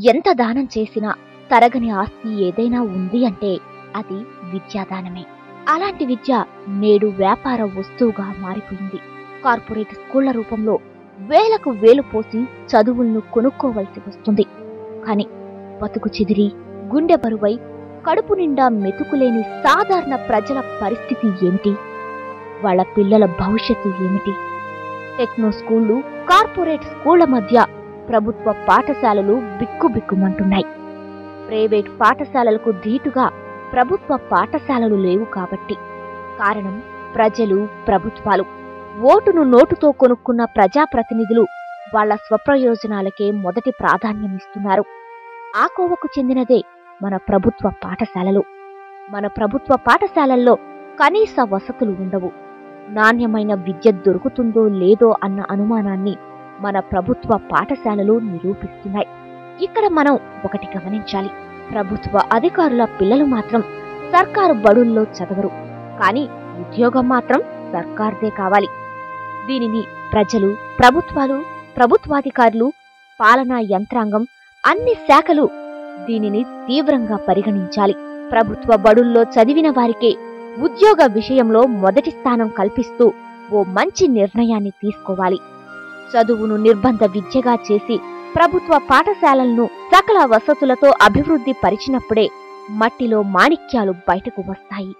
ఎంత దానం చేసినా తరగని ఆస్తి ఏదైనా ఉంది అంటే అది విద్యాదానమే అలాంటి విద్య నేడు వ్యాపార వస్తువుగా మారిపోయింది కార్పొరేట్ స్కూళ్ల రూపంలో వేలకు వేలు పోసి చదువులను కొనుక్కోవలసి వస్తుంది కాని బతుకు చెదిరి గుండె బరువై కడుపు నిండా మెతుకులేని సాధారణ ప్రజల పరిస్థితి ఏమిటి వాళ్ళ పిల్లల భవిష్యత్తు ఏమిటి టెక్నో స్కూళ్లు కార్పొరేట్ స్కూళ్ల మధ్య ప్రభుత్వ పాఠశాలలు బిక్కుబిక్కుమంటున్నాయి ప్రైవేట్ పాఠశాలలకు ధీటుగా ప్రభుత్వ పాఠశాలలు లేవు కాబట్టి కారణం ప్రజలు ప్రభుత్వాలు ఓటును నోటుతో కొనుక్కున్న ప్రజాప్రతినిధులు వాళ్ళ స్వప్రయోజనాలకే మొదటి ప్రాధాన్యమిస్తున్నారు ఆ కోవకు చెందినదే మన ప్రభుత్వ పాఠశాలలు మన ప్రభుత్వ పాఠశాలల్లో కనీస వసతులు ఉండవు నాణ్యమైన విద్య దొరుకుతుందో లేదో అన్న అనుమానాన్ని మన ప్రభుత్వ పాఠశాలలు నిరూపిస్తున్నాయి ఇక్కడ మనం ఒకటి గమనించాలి ప్రభుత్వ అధికారుల పిల్లలు మాత్రం సర్కారు బడుల్లో చదవరు కానీ ఉద్యోగం మాత్రం సర్కార్దే కావాలి దీనిని ప్రజలు ప్రభుత్వాలు ప్రభుత్వాధికారులు పాలనా యంత్రాంగం అన్ని శాఖలు దీనిని తీవ్రంగా పరిగణించాలి ప్రభుత్వ బడుల్లో చదివిన వారికే ఉద్యోగ విషయంలో మొదటి స్థానం కల్పిస్తూ ఓ మంచి నిర్ణయాన్ని తీసుకోవాలి చదువును నిర్బంధ విద్యగా చేసి ప్రభుత్వ పాఠశాలలను సకల వసతులతో అభివృద్ధి పరిచినప్పుడే మట్టిలో మాణిక్యాలు బయటకు వస్తాయి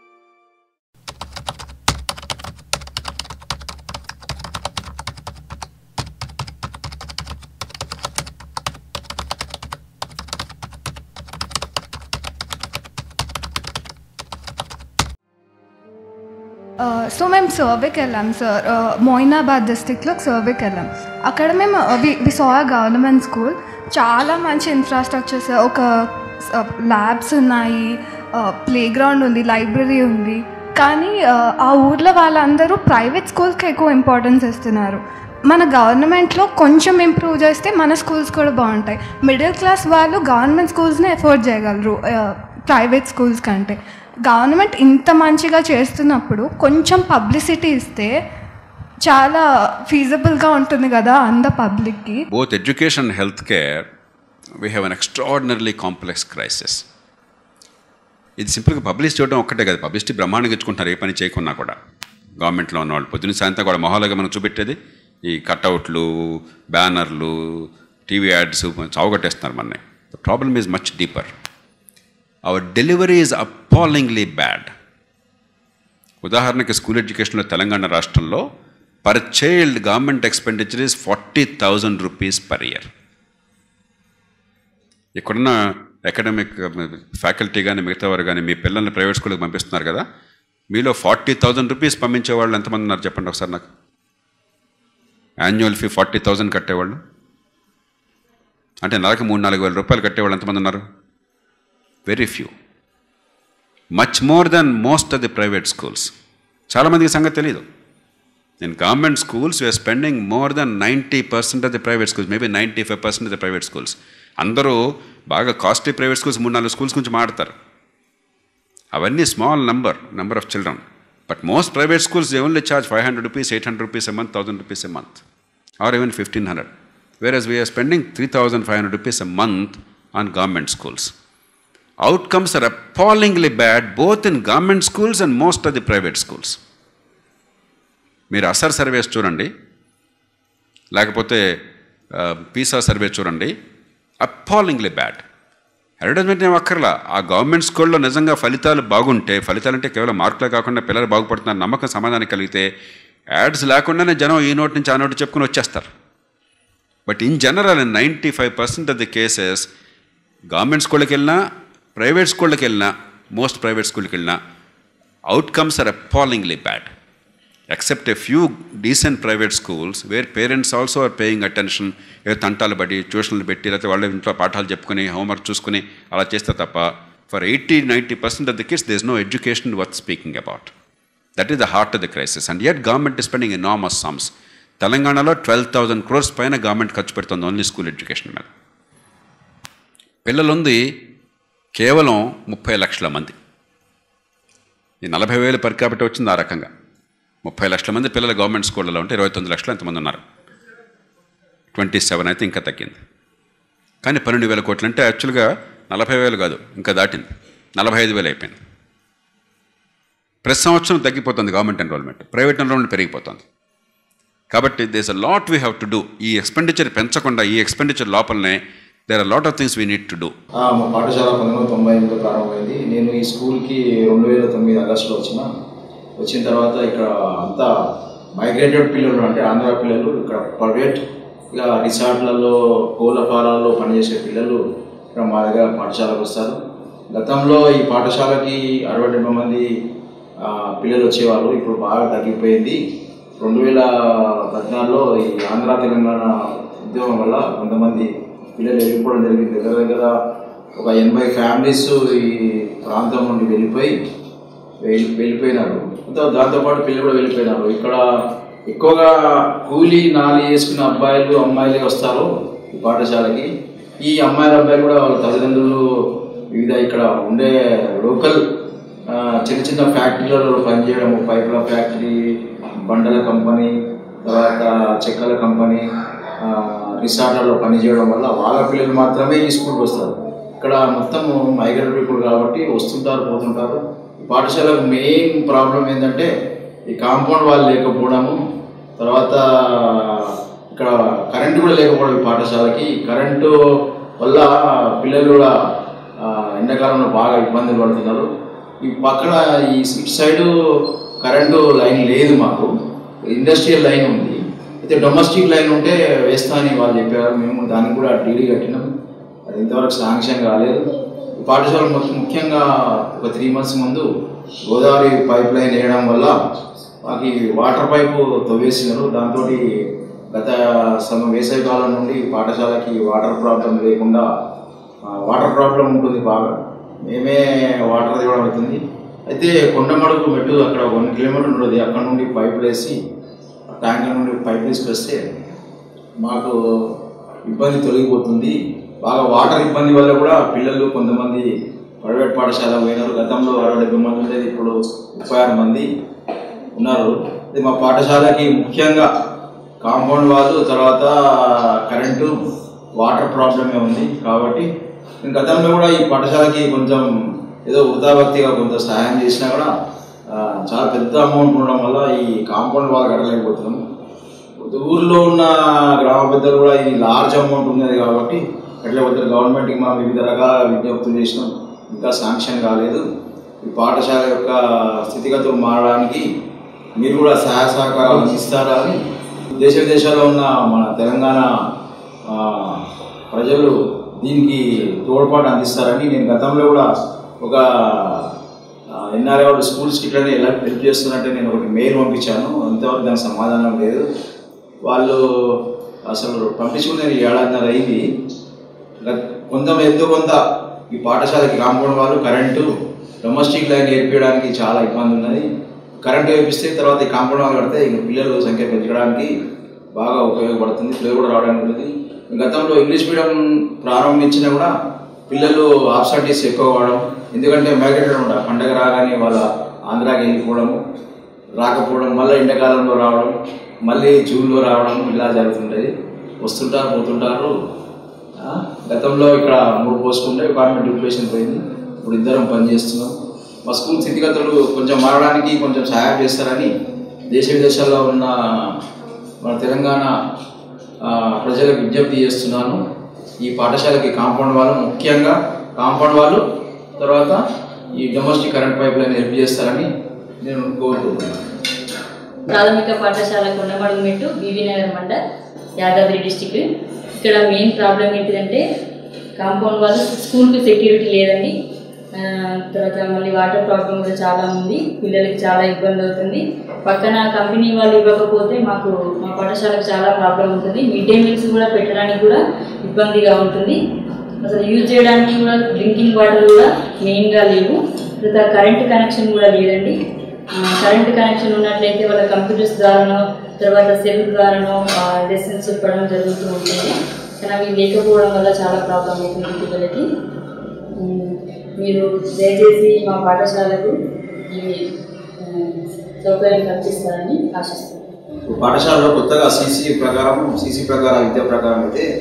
సో మేము సర్వేకి వెళ్ళాం సార్ మోయినాబాద్ డిస్టిక్లో సర్వేకి వెళ్ళాం అక్కడ మేము వి సో గవర్నమెంట్ స్కూల్ చాలా మంచి ఇన్ఫ్రాస్ట్రక్చర్ సార్ ఒక ల్యాబ్స్ ఉన్నాయి ప్లే గ్రౌండ్ ఉంది లైబ్రరీ ఉంది కానీ uh, ఆ ఊర్లో వాళ్ళందరూ ప్రైవేట్ స్కూల్కి ఎక్కువ ఇంపార్టెన్స్ ఇస్తున్నారు మన గవర్నమెంట్లో కొంచెం ఇంప్రూవ్ చేస్తే మన స్కూల్స్ కూడా బాగుంటాయి మిడిల్ క్లాస్ వాళ్ళు గవర్నమెంట్ స్కూల్స్ని ఎఫోర్డ్ చేయగలరు ప్రైవేట్ స్కూల్స్ కంటే గవర్నమెంట్ ఇంత మంచిగా చేస్తున్నప్పుడు కొంచెం పబ్లిసిటీ ఇస్తే చాలా ఫీజబుల్గా ఉంటుంది కదా అంద పబ్లిక్కి both education and healthcare, we have an extraordinarily complex crisis. ఇది సింపుల్గా పబ్లిష్ చేయడం ఒక్కటే కదా పబ్లిసిటీ బ్రహ్మాండంగా ఇచ్చుకుంటున్నారు ఏ పని చేయకున్నా కూడా గవర్నమెంట్లో ఉన్న వాళ్ళు పొద్దున్న సాయంత్రం కూడా మొహాలుగా మనం చూపెట్టేది ఈ కట్అవుట్లు బ్యానర్లు టీవీ యాడ్స్ చావగొట్టేస్తున్నారు మనని the problem is much deeper our delivery is appallingly bad ఉదాహరణకి స్కూల్ ఎడ్యుకేషన్లో తెలంగాణ రాష్ట్రంలో per child government expenditure is forty thousand rupees per year ఇక్కడున్న అకాడమిక్ ఫ్యాకల్టీ కానీ మిగతా వారు కానీ మీ పిల్లల్ని ప్రైవేట్ స్కూల్కి పంపిస్తున్నారు కదా మీలో ఫార్టీ థౌజండ్ రూపీస్ పంపించే వాళ్ళు ఎంతమంది ఉన్నారు చెప్పండి ఒకసారి నాకు యాన్యువల్ ఫీ ఫార్టీ థౌజండ్ కట్టేవాళ్ళు అంటే నెలకు మూడు నాలుగు వేల రూపాయలు కట్టేవాళ్ళు ఎంతమంది ఉన్నారు very few much more than most of the private schools చాలామందికి సంగతి తెలియదు in government schools we're spending more than ninety percent of the private schools maybe ninety five percent of the private schools అందరూ బాగా costly private schools మూడు నాలుగు schools గురించి మాడతారు అవన్నీ small number number of children but most private schools they only charge five hundred rupees eight hundred rupees a month thousand rupees a month or even fifteen hundred whereas we're spending three thousand five hundred rupees a month on government schools outcomes are appallingly bad both in government schools and most of the private schools మీరు అసర్ surveys చూడండి లేకపోతే Pisa survey చూడండి అప్పాలింగ్లీ bad advertisement ఏం అక్కర్లా ఆ government స్కూల్లో నిజంగా ఫలితాలు బాగుంటే ఫలితాలు అంటే కేవలం మార్కులే కాకుండా పిల్లలు బాగుపడుతున్నారు నమ్మకం సమాధానం కలిగితే యాడ్స్ లేకుండానే జనం ఈ నోటి నుంచి ఆ నోటి చెప్పుకుని వచ్చేస్తారు but in general ninety five percent of the cases government స్కూళ్ళకి వెళ్ళినా ప్రైవేట్ స్కూళ్ళకి వెళ్ళినా మోస్ట్ ప్రైవేట్ స్కూల్కి వెళ్ళినా outcomes are appallingly bad except a few decent private schools where parents also are paying attention ఏ తంటాలు పడి ట్యూషన్లు పెట్టి లేకపోతే వాళ్ళ ఇంట్లో పాఠాలు చెప్పుకుని హోంవర్క్ చూసుకుని అలా చేస్తే తప్ప for eighty ninety percent of the kids this no education worth speaking about that is the heart of the crisis and yet government is spending enormous sums తెలంగాణలో ట్వెల్వ్ థౌసండ్ క్రోర్స్ పైన గవర్నమెంట్ ఖర్చు పెడుతుంది only school education మీద పిల్లలుంది కేవలం ముప్పై లక్షల మంది ఈ నలభై వేలు పర్ క్యాపిట వచ్చింది ఆ రకంగా ముప్పై లక్షల మంది పిల్లలు గవర్నమెంట్ స్కూళ్ళలో ఉంటే ఇరవై తొమ్మిది లక్షలు ఎంతమంది ఉన్నారు ట్వంటీ సెవెన్ అయితే ఇంకా తగ్గింది కానీ పన్నెండు వేల కోట్లు అంటే యాక్చువల్గా నలభై వేలు కాదు ఇంకా దాటింది నలభై ఐదు వేలు అయిపోయింది ప్రతి సంవత్సరం తగ్గిపోతుంది గవర్నమెంట్ ఎన్రోల్మెంట్ ప్రైవేట్ ఎన్రోల్మెంట్ పెరిగిపోతుంది కాబట్టి there's a lot we have to do ఈ ఎక్స్పెండిచర్ పెంచకుండా ఈ ఎక్స్పెండిచర్ లోపలనే there are lot of things we need to do ఆ, మా పాఠశాల పంతొమ్మిది వందల తొంభై ఎనిమిదిలో ప్రారంభమైంది నేను ఈ స్కూల్కి రెండు వేల తొమ్మిది ఆగస్టులో వచ్చిన వచ్చిన తర్వాత ఇక్కడ అంతా మైగ్రేటెడ్ పిల్లలు అంటే ఆంధ్ర పిల్లలు ఇక్కడ ప్రైవేట్ ఇలా రిసార్ట్లలో కోళ్ళ ఫారాల్లో పనిచేసే పిల్లలు ఇక్కడ మా దగ్గర పాఠశాలకు వస్తారు గతంలో ఈ పాఠశాలకి అరవై డెబ్బై మంది ఆ, పిల్లలు వచ్చేవారు ఇప్పుడు బాగా తగ్గిపోయింది రెండు వేల పద్నాలుగులో ఈ ఆంధ్ర తెలంగాణ ఉద్యమం వల్ల కొంతమంది పిల్లలు వెళ్ళిపోవడం జరిగింది దగ్గర దగ్గర ఒక ఎనభై ఫ్యామిలీస్ ఈ ప్రాంతం నుండి వెళ్ళిపోయి వెళ్ళి వెళ్ళిపోయినారు దా- దాంతోపాటు పిల్లలు కూడా వెళ్ళిపోయినారు ఇక్కడ ఎక్కువగా కూలీ నాలి వేసుకున్న అబ్బాయిలు అమ్మాయిలే వస్తారు ఈ పాఠశాలకి ఈ అమ్మాయిల అబ్బాయిలు కూడా వాళ్ళ తల్లిదండ్రులు వివిధ ఇక్కడ ఉండే లోకల్ ఆ, చిన్న చిన్న ఫ్యాక్టరీలలో పనిచేయడం పైపుల ఫ్యాక్టరీ బండల కంపెనీ తర్వాత చెక్కల కంపెనీ ఆ, రిసార్ట్లలో పనిచేయడం వల్ల వాళ్ళ పిల్లలు మాత్రమే ఈ స్కూల్కి వస్తారు ఇక్కడ మొత్తం మైగ్రేట్ పీపుల్ కాబట్టి వస్తుంటారు పోతుంటారు ఈ పాఠశాలకు మెయిన్ ప్రాబ్లం ఏంటంటే ఈ కాంపౌండ్ వాళ్ళు లేకపోవడము తర్వాత ఇక్కడ కరెంటు కూడా లేకపోవడం ఈ పాఠశాలకి కరెంటు వల్ల పిల్లలు కూడా ఆ, ఎండాకాలంలో బాగా ఇబ్బందులు పడుతున్నారు ఈ పక్కన ఈ ఇటు సైడు కరెంటు లైన్ లేదు మాకు ఇండస్ట్రియల్ లైన్ ఉంది అయితే డొమెస్టిక్ లైన్ ఉంటే వేస్తా అని వాళ్ళు చెప్పారు మేము దానికి కూడా డీడీ కట్టినాం అది ఇంతవరకు శాంక్షన్ కాలేదు ఈ పాఠశాల మొత్తం ముఖ్యంగా ఒక త్రీ మంత్స్ ముందు గోదావరి పైప్ లైన్ వేయడం వల్ల మాకు ఈ వాటర్ పైపు తవ్వేసినారు దాంతో గత సమ వేసవి కాలం నుండి పాఠశాలకి వాటర్ ప్రాబ్లం లేకుండా ఆ, వాటర్ ప్రాబ్లం ఉంటుంది బాగా మేమే వాటర్ తేవడం అవుతుంది అయితే కొండమడుగు మెట్టు అక్కడ వన్ కిలోమీటర్ ఉంటుంది అక్కడ నుండి పైపులు వేసి ఆ ట్యాంకర్ నుండి పైప్ తీసుకొస్తే మాకు ఇబ్బంది తొలగిపోతుంది బాగా వాటర్ ఇబ్బంది వల్ల కూడా పిల్లలు కొంతమంది ప్రైవేట్ పాఠశాల పోయినారు గతంలో అరవై డెబ్బై మంది ఉండేది ఇప్పుడు ముప్పై ఆరు మంది ఉన్నారు ఇది మా పాఠశాలకి ముఖ్యంగా కాంపౌండ్ వాళ్ళు తర్వాత కరెంటు వాటర్ ప్రాబ్లమే ఉంది కాబట్టి నేను గతంలో కూడా ఈ పాఠశాలకి కొంచెం ఏదో వృధాభక్తిగా కొంత సహాయం చేసినా కూడా ఆ, చాలా పెద్ద అమౌంట్ ఉండడం వల్ల ఈ కాంపౌండ్ వాళ్ళు కట్టలేకపోతున్నాము ఊర్లో ఉన్న గ్రామ పెద్దలు కూడా ఇది లార్జ్ అమౌంట్ ఉన్నది కాబట్టి కట్టలేకపోతారు గవర్నమెంట్కి మా వివిధ రకాల విజ్ఞప్తులు చేసినాం ఇంకా శాంక్షన్ కాలేదు ఈ పాఠశాల యొక్క స్థితిగతులు మారడానికి మీరు కూడా సహాయ సహకారాలు అందిస్తారా అని దేశ విదేశాల్లో ఉన్న మన తెలంగాణ ఆ, ప్రజలు దీనికి తోడ్పాటు అందిస్తారని నేను గతంలో కూడా ఒక ఎన్ఆర్ఐ వాళ్ళు స్కూల్స్కి ఇట్లనే ఎలా హెల్ప్ చేస్తున్నట్టే నేను ఒకటి మెయిల్ పంపించాను అంతవరకు దానికి సమాధానం లేదు వాళ్ళు అసలు పంపించుకుని నేను ఏడాదిన్నర అయింది గత- కొంత ఎంతో కొంత ఈ పాఠశాలకి కాంపౌండ్ వాళ్ళు కరెంటు డొమెస్టిక్ లైన్ ఏర్పించడానికి చాలా ఇబ్బంది ఉన్నది కరెంటు వేపిస్తే తర్వాత ఈ కాంపౌండ్ వాళ్ళు కడితే ఇంక పిల్లల సంఖ్య పెంచడానికి బాగా ఉపయోగపడుతుంది పిల్లలు కూడా రావడానికి ఉంటుంది గతంలో ఇంగ్లీష్ మీడియం ప్రారంభించినా కూడా పిల్లలు ఆబ్సెంటీస్ ఎక్కువ కావడం ఎందుకంటే మైగ్రేటెడ్ ఉండ పండగ రాగానే వాళ్ళ ఆంధ్రాకి వెళ్ళిపోవడము రాకపోవడం మళ్ళీ ఎండాకాలంలో రావడం మళ్ళీ జూన్లో రావడం ఇలా జరుగుతుంటుంది వస్తుంటారు పోతుంటారు ఆ, గతంలో ఇక్కడ మూడు పోస్టులు ఉండే గవర్నమెంట్ డ్యూప్లేషన్ పోయింది ఇప్పుడు ఇద్దరం పనిచేస్తున్నాం మా స్కూల్ స్థితిగతులు కొంచెం మారడానికి కొంచెం సహాయం చేస్తారని దేశ విదేశాల్లో ఉన్న మన తెలంగాణ ఆ, ప్రజలకు విజ్ఞప్తి చేస్తున్నాను ఈ పాఠశాలకి కాంపౌండ్ వాళ్ళు ముఖ్యంగా కాంపౌండ్ వాళ్ళు తర్వాత ఈ domestic current pipe line help చేస్తారని నేను కోరుకుంటున్నాను ప్రాథమిక పాఠశాల కొండమడుగు మెట్టు బీబీ నగర్ మండల్ యాదాద్రి డిస్టిక్ ఇక్కడ మెయిన్ ప్రాబ్లం ఏంటిదంటే కాంపౌండ్ వాళ్ళు స్కూల్కి సెక్యూరిటీ లేదండి ఆ, తర్వాత మళ్ళీ వాటర్ ప్రాబ్లం కూడా చాలా ఉంది పిల్లలకి చాలా ఇబ్బంది అవుతుంది పక్కన కంపెనీ వాళ్ళు ఇవ్వకపోతే మాకు మా పాఠశాలకు చాలా ప్రాబ్లం ఉంటుంది మిడ్ డే మీల్స్ కూడా పెట్టడానికి కూడా ఇబ్బందిగా ఉంటుంది అసలు యూజ్ చేయడానికి కూడా డ్రింకింగ్ వాటర్ కూడా మెయిన్గా లేవు తర్వాత కరెంట్ కనెక్షన్ కూడా లేదండి ఆ, కరెంట్ కనెక్షన్ ఉన్నట్లయితే వాళ్ళ కంప్యూటర్స్ ద్వారానో తర్వాత సెల్ ద్వారానో లెసన్స్ చెప్పడం జరుగుతూ ఉంటుంది కానీ అవి లేకపోవడం వల్ల చాలా ప్రాబ్లం అవుతుంది పిల్లలకి ఉమ్, మీరు దయచేసి మా పాఠశాలకు ఈ ఆ, సౌకర్యం కల్పిస్తారని ఆశిస్తున్నాను పాఠశాలలో కొత్తగా సీసీ ప్రకారం సీసీ ప్రకారం విద్య ప్రకారం అయితే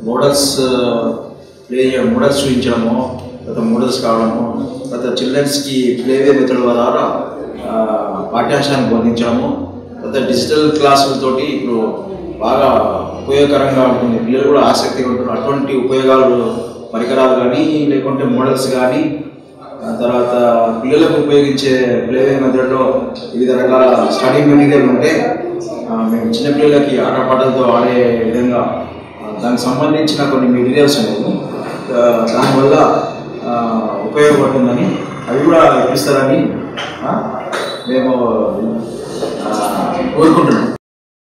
మోడల్స్ ప్లే చేయడం మోడల్స్ చూపించడము తర్వాత మోడల్స్ కావడము తర్వాత చిల్డ్రన్స్కి ప్లేవే మెథడ్ ద్వారా ఆ, పాఠ్యాంశాన్ని బోధించడము తర్వాత డిజిటల్ క్లాసులతోటి ఇప్పుడు బాగా ఉపయోగకరంగా ఉంటుంది పిల్లలు కూడా ఆసక్తిగా ఉంటారు అటువంటి ఉపయోగాలు పరికరాలు కానీ లేకుంటే మోడల్స్ కానీ ఆ తర్వాత పిల్లలకు ఉపయోగించే ప్లేవే మెథడ్లో వివిధ రకాల స్టడీ మెటీరియల్ ఉంటే ఆ, మేము చిన్నపిల్లలకి ఆటపాటలతో ఆడే విధంగా ఆ, దానికి సంబంధించిన కొన్ని మెటీరియల్స్ ఉన్నాయి ఆ, దానివల్ల ఆ, ఉపయోగపడుతుందని అవి కూడా ఇప్పిస్తారని ఆ, మేము ఆ, కోరుకుంటున్నాం